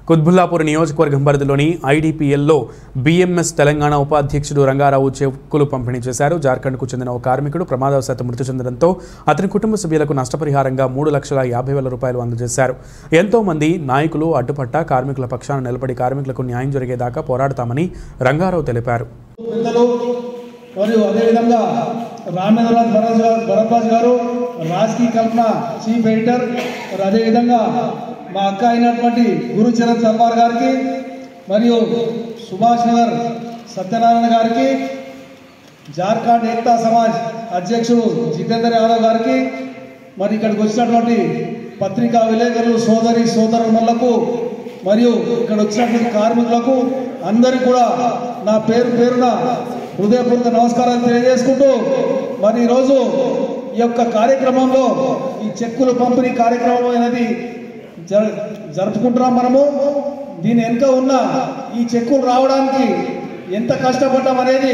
కుత్బుల్లాపూర్ నియోజకవర్గం పరిధిలోని ఐడిపిఎల్లో బీఎంఎస్ తెలంగాణ ఉపాధ్యక్షుడు రంగారావు చెక్కులు పంపిణీ చేశారు జార్ఖండ్కు చెందిన ఓ కార్మికుడు ప్రమాదవశాత్తు మృతి చెందడంతో అతని కుటుంబ సభ్యులకు నష్టపరిహారంగా మూడు లక్షల యాభై వేల రూపాయలు అందజేశారు ఎంతో మంది నాయకులు అడ్డుపట్ట కార్మికుల పక్షాన నిలబడి కార్మికులకు న్యాయం జరిగేదాకా పోరాడతామని రంగారావు తెలిపారు పెద్దలు మరియు అదేవిధంగా రామేంద్రనాథ్ భరద్వాజ్ గారు భరద్వాజ్ గారు రాజకీయ కల్పన చీఫ్ ఎడిటర్ మరి అదేవిధంగా మా అక్క అయినటువంటి గురుచరణ్ సల్వార్ గారికి మరియు సుభాష్ నగర్ సత్యనారాయణ గారికి జార్ఖండ్ ఏక్తా సమాజ్ అధ్యక్షుడు జితేందర్ యాదవ్ గారికి మరి ఇక్కడికి వచ్చినటువంటి పత్రికా విలేకరులు సోదరి సోదరులకు మరియు ఇక్కడ వచ్చినటువంటి కార్మికులకు అందరికీ కూడా నా పేరు పేరున హృదయపూర్వక నమస్కారాలు తెలియజేసుకుంటూ మరి ఈరోజు ఈ యొక్క కార్యక్రమంలో ఈ చెక్కులు పంపిణీ కార్యక్రమం అనేది జర జరుపుకుంటున్నాం మనము దీని వెనుక ఉన్న ఈ చెక్కులు రావడానికి ఎంత కష్టపడ్డాం అనేది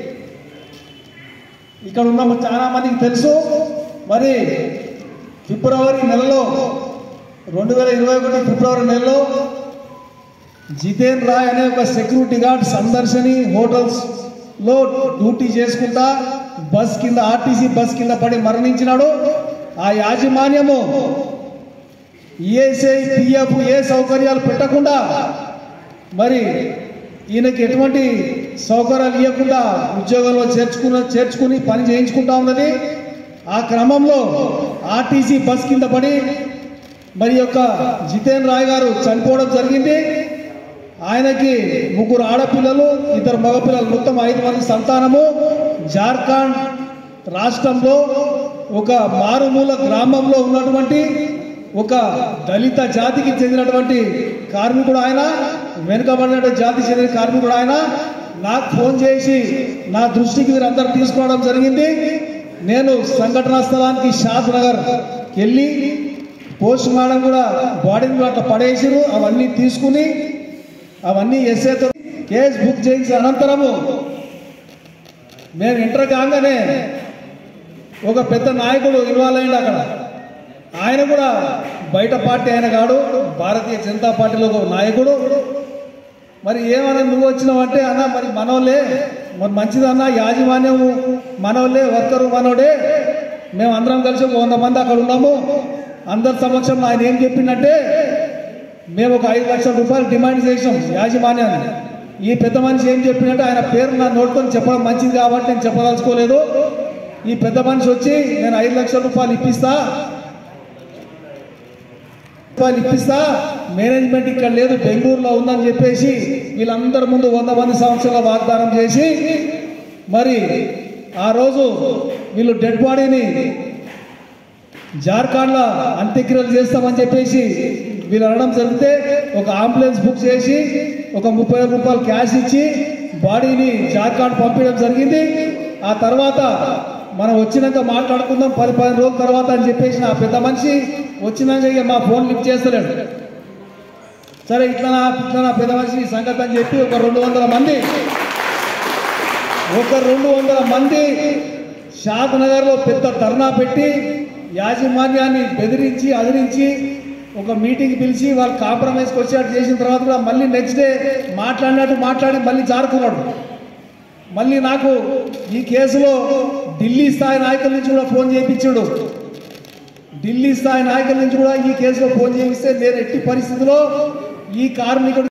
ఇక్కడ ఉన్న చాలా మందికి తెలుసు మరి ఫిబ్రవరి నెలలో రెండు వేల ఇరవై ఒకటి ఫిబ్రవరి నెలలో జితేన్ రాయ్ అనే ఒక సెక్యూరిటీ గార్డ్ సందర్శని హోటల్స్ లో డ్యూటీ చేసుకుంటా బస్ కింద ఆర్టీసీ బస్ కింద పడి మరణించినాడు ఆ యాజమాన్యము ఈఎస్ఐ పిఎఫ్ ఏ సౌకర్యాలు పెట్టకుండా మరి ఈయనకి ఎటువంటి సౌకర్యాలు ఇవ్వకుండా ఉద్యోగంలో చేర్చుకున్న చేర్చుకుని పని చేయించుకుంటా ఉన్నది ఆ క్రమంలో ఆర్టీసీ బస్ కింద పడి మరి యొక్క జితేన్ రాయ్ గారు చనిపోవడం జరిగింది ఆయనకి ముగ్గురు ఆడపిల్లలు ఇద్దరు మగపిల్లలు మొత్తం ఐదు మంది సంతానము జార్ఖండ్ రాష్ట్రంలో ఒక మారుమూల గ్రామంలో ఉన్నటువంటి ఒక దళిత జాతికి చెందినటువంటి కార్మికుడు ఆయన వెనుకబడిన జాతికి చెందిన కార్మికుడు ఆయన నాకు ఫోన్ చేసి నా దృష్టికి వీరందరూ తీసుకోవడం జరిగింది నేను సంఘటనా స్థలానికి షాద్ నగర్ వెళ్ళి పోస్ట్ మార్టం కూడా బాడీని కూడా అట్లా పడేసిరు అవన్నీ తీసుకుని అవన్నీ ఎస్ఏతో కేసు బుక్ చేయించిన అనంతరము మేము ఇంటర్ కాగానే ఒక పెద్ద నాయకుడు ఇన్వాల్వ్ అయింది అక్కడ ఆయన కూడా బయట పార్టీ ఆయన కాడు భారతీయ జనతా పార్టీలో ఒక నాయకుడు మరి ఏమన్నా నువ్వు వచ్చినావంటే అన్న మరి మనోళ్ళే మరి మంచిదన్న యాజమాన్యం మనోళ్ళే వర్కరు మనోడే మేము అందరం కలిసి ఒక వంద మంది అక్కడ ఉన్నాము అందరి సమక్షంలో ఆయన ఏం చెప్పిందంటే మేము ఒక ఐదు లక్షల రూపాయలు డిమాండ్ చేసాం యాజమాన్యాన్ని ఈ పెద్ద మనిషి ఏం చెప్పినట్టే ఆయన పేరు నా నోటుతో చెప్పడం మంచిది కాబట్టి నేను చెప్పదలుచుకోలేదు ఈ పెద్ద మనిషి వచ్చి నేను ఐదు లక్షల రూపాయలు ఇప్పిస్తా రూపాయలు ఇప్పిస్తా మేనేజ్మెంట్ ఇక్కడ లేదు బెంగళూరులో ఉందని చెప్పేసి వీళ్ళందరి ముందు వంద మంది సంవత్సరాల వాగ్దానం చేసి మరి ఆ రోజు వీళ్ళు డెడ్ బాడీని జార్ఖండ్లో అంత్యక్రియలు చేస్తామని చెప్పేసి వీళ్ళు అనడం జరిగితే ఒక అంబులెన్స్ బుక్ చేసి ఒక ముప్పై వేల రూపాయలు క్యాష్ ఇచ్చి బాడీని జార్ఖండ్ పంపించడం జరిగింది ఆ తర్వాత మనం వచ్చినాక మాట్లాడుకుందాం పది పదిహేను రోజుల తర్వాత అని చెప్పేసి ఆ పెద్ద మనిషి వచ్చినాక ఇక మా ఫోన్ లిఫ్ట్ చేస్తలేడు సరే ఇట్లా నా ఇట్లా నా పెద్ద మనిషి ఈ సంగతి అని చెప్పి ఒక రెండు వందల మంది ఒక రెండు వందల మంది షాద్ నగర్లో పెద్ద ధర్నా పెట్టి యాజమాన్యాన్ని బెదిరించి అదిరించి ఒక మీటింగ్ పిలిచి వాళ్ళు కాంప్రమైజ్కి వచ్చేటట్టు చేసిన తర్వాత కూడా మళ్ళీ నెక్స్ట్ డే మాట్లాడినట్టు మాట్లాడి మళ్ళీ జారుకున్నాడు మళ్ళీ నాకు ఈ కేసులో ఢిల్లీ స్థాయి నాయకుల నుంచి కూడా ఫోన్ చేయించాడు ఢిల్లీ స్థాయి నాయకుల నుంచి కూడా ఈ కేసులో ఫోన్ చేయిస్తే నేను ఎట్టి పరిస్థితిలో ఈ కార్మికుడు